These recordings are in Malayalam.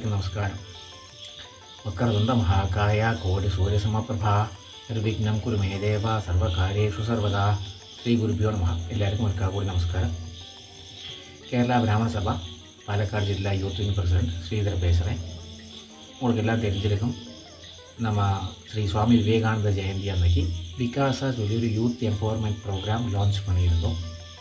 എല്ലാവർക്കും നമസ്കാരം വക്രതുണ്ട മഹാകായ കോടി സൂര്യസമപ്രഭ നിർവിഘ്നം കുരു മേദേവ സർവകാര്യേഷു സർവദാ ശ്രീ ഗുരുഭ്യോ നമ എല്ലാവർക്കും ഒരിക്കൽ കൂടി നമസ്കാരം കേരള ബ്രാഹ്മണ സഭ പാലക്കാട് ജില്ലാ യൂത്ത് വിംഗ് പ്രസിഡന്റ് ശ്രീധർ പേസറെ உங்களுக்கெல்லாம் தெரிஞ்சிருக்கும் நம்ம ஸ்ரீ சுவாமி விவேகானந்த ஜெயந்தி அன்னைக்கு விகாசா சொல்லி ஒரு யூத் எம்பவர்மெண்ட் ப்ரோக்ராம் லான்ச் பண்ணியிருந்தோம்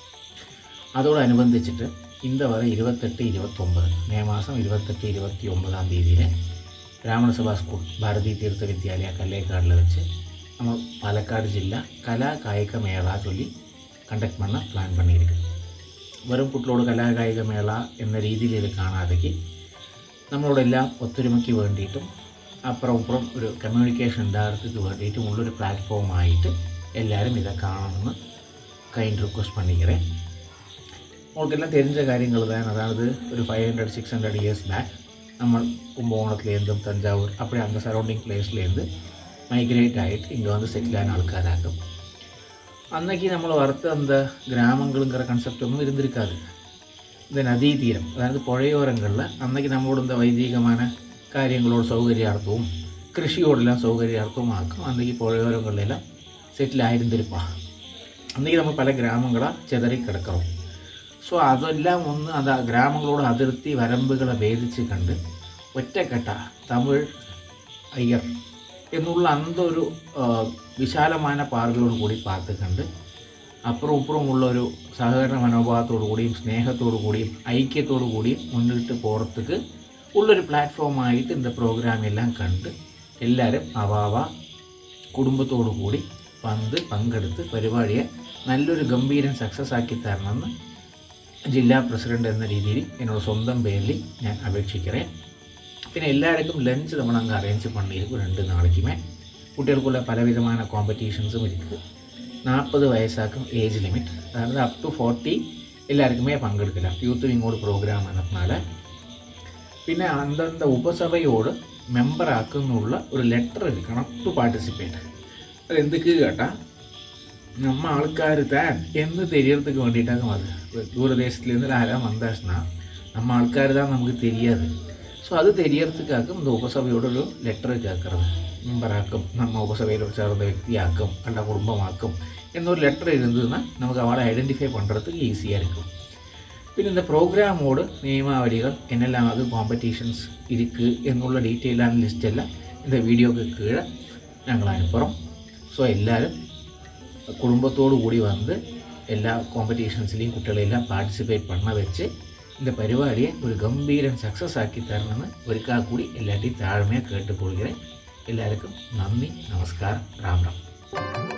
அதோடு அனுபந்திச்சுட்டு இந்த வர இருபத்தெட்டு இருபத்தொம்பது மே மாதம் இருபத்தெட்டு இருபத்தி ஒன்பதாம் தேதியில் பிராமண சபா ஸ்கூல் பாரதி தீர்த்த வித்யாலயா கல்லேக்காடில் வச்சு நம்ம பாலக்காடு ஜில்லா கலா காய்க மேளா சொல்லி கண்டக்ட் பண்ண பிளான் பண்ணியிருக்கு വെറും കുട്ടികളോട് കലാകായിക മേള എന്ന രീതിയിൽ ഇത് കാണാതെക്ക് നമ്മളോടെല്ലാം ഒത്തൊരുമയ്ക്ക് വേണ്ടിയിട്ടും അപ്പുറം ഇപ്പുറം ഒരു കമ്മ്യൂണിക്കേഷൻ ഉണ്ടാകறதுக்கு വേണ്ടിയിട്ടും ഉള്ളൊരു പ്ലാറ്റ്ഫോമായിട്ട് എല്ലാവരും ഇதை കാണണമെന്ന് கைண்ட் ரிக்வஸ்ட் பண்ணிக்கிறேன் உங்களுக்கெல்லாம் தெரிஞ்ச காரியங்கள் தான் அதாவது ஒரு five hundred six hundred years back நம்ம கும்பகோணத்துலேருந்தும் தஞ்சாவூர் அப்படி அந்த சரௌண்டிங் பிளேஸ்லேருந்து மைக்ரேட் ஆகிட்டு இங்கே வந்து செட்டில் ஆன ஆൾക്കാരാക്കും அன்னைக்கு നമ്മൾ வறுத்த அந்த கிராமங்களுங்கிற கன்செப்ட் ஒன்றும் இருந்திருக்காது இந்த நதி தீரம் அதாவது புழையோரங்களில் அன்னைக்கு நம்மளோட இந்த வைதீகமான കാര്യങ്ങളോട് സൗകര്യാർത്ഥവും കൃഷിയോടെല്ലാം സൗകര്യാർത്ഥവും ആക്കും അന്നേക്ക് പുഴയോരങ്ങളിലെല്ലാം സെറ്റിൽ ആയിരുന്നിരിപ്പാ അന്നേക്ക് നമ്മൾ പല ഗ്രാമങ്ങളെ ചെതറി കിടക്കണം സോ അതെല്ലാം ഒന്ന് അത് ആ ഗ്രാമങ്ങളോട് അതിർത്തി വരമ്പുകളെ ഭേദിച്ച് കണ്ട് ഒറ്റക്കെട്ട തമിഴ് അയ്യർ എന്നുള്ള അന്തൊരു ആ, വിശാലമായ പാർവയോട് കൂടി പാത്ത് കണ്ട് അപ്പുറം ഇപ്പുറമുള്ള ഒരു സഹകരണ മനോഭാവത്തോടു കൂടിയും സ്നേഹത്തോടു കൂടിയും ഐക്യത്തോടു കൂടിയും മുന്നിട്ട് പുറത്തേക്ക് ഉള്ളൊരു പ്ലാറ്റ്ഫോമായിട്ട് இந்த പ്രോഗ്രാം എല്ലാം കണ്ട് എല്ലാവരും അവാവ കുടുംബത്തോടു കൂടി വന്ന് പങ്കെടുത്ത് പരിപാടിയെ നല്ലൊരു ഗംഭീരം സക്സസ് ആക്കി തരണമെന്ന് ജില്ലാ പ്രസിഡന്റ് എന്ന രീതിയിൽ എന്നോട് സ്വന്തം പേരിൽ ഞാൻ അപേക്ഷിக்கிறேன் പിന്നെ എല്ലാവർക്കും ലഞ്ച് നമ്മൾ അങ്ങ് അറേഞ്ച് பண்ணியிருக்கும் രണ്ട് നാളേക്കുമേ കുട്ടികൾക്കുള്ള പലവിധமான കോമ്പറ്റീഷൻസും இருக்குது നാൽപ്പത് വയസ്സാക്കും ഏജ് ലിമിറ്റ് അതായത് അപ് ടു ഫോർട്ടി എല്ലാവർക്കുമേ പങ്കെടുக்கலாம் യൂത്ത് വിങ്ങോട് പ്രോഗ്രാം എന്നതിനാല പിന്നെ അന്തந்த ഉപസഭയോട് മെമ്പർ ആക്കുന്നുള്ള ഒരു ലെറ്റർ എടുക്കണം ടു പാർട്ടിസിപ്പേറ്റ് അത് എന്തൊക്കെ കേട്ടാ நம்ம ஆൾക്കാർ தான் എന്ന് தெரியறதுக்கு வேண்டிட்டாங்க அது தூரதேசத்துலேருந்து ஆறாம் வந்தாச்சுன்னா நம்ம ஆൾക്കാർ தான் நமக்கு தெரியாது ஸோ அது தெரியறதுக்காக இந்த உபസഭയോട് ഒരു ലെറ്റർ കേൾക്കുന്നത് മെമ്പറാക്കും നമ്മ ഉപസഭയിലോട് ചേർന്ന വ്യക്തിയാക്കും അല്ല കുടുംബമാക്കും എന്നൊരു ലെറ്റർ എഴുതുന്ന നമുക്ക് അവളെ ഐഡൻറ്റിഫൈ பண்ணுறதுக்கு ஈஸியாக இருக்கும் പിന്നെ இந்த ப்ரோக்ராமோட நியமாவளிகள் என்னெல்லாம் அது காம்படிஷன்ஸ் இருக்குது എന്നുള്ള ഡീറ്റെയിലാണ് ലിസ്റ്റ് എല്ലാം இந்த വീഡിയോക്ക് കീഴെ ഞങ്ങൾ അനുപ്പുറം സോ എല്ലാവരും കുടുംബത്തോടു കൂടി വന്ന് എല്ലാ കോമ്പറ്റീഷൻസിലെയും കുട്ടികളെല്ലാം പാർട്ടിസിപ്പേറ്റ് பண்ண വെച്ച് இந்த പരിപാടിയെ ഒരു ഗംഭീരം സക്സസ് ആക്കി തരണമെന്ന് ഒരിക്കൽ കൂടി എല്ലാവരുടെയും താഴ്മയെ കേട്ടുകൊള്ളുகிறேன் എല്ലാവർക്കും നന്ദി നമസ്കാരം രാം രാം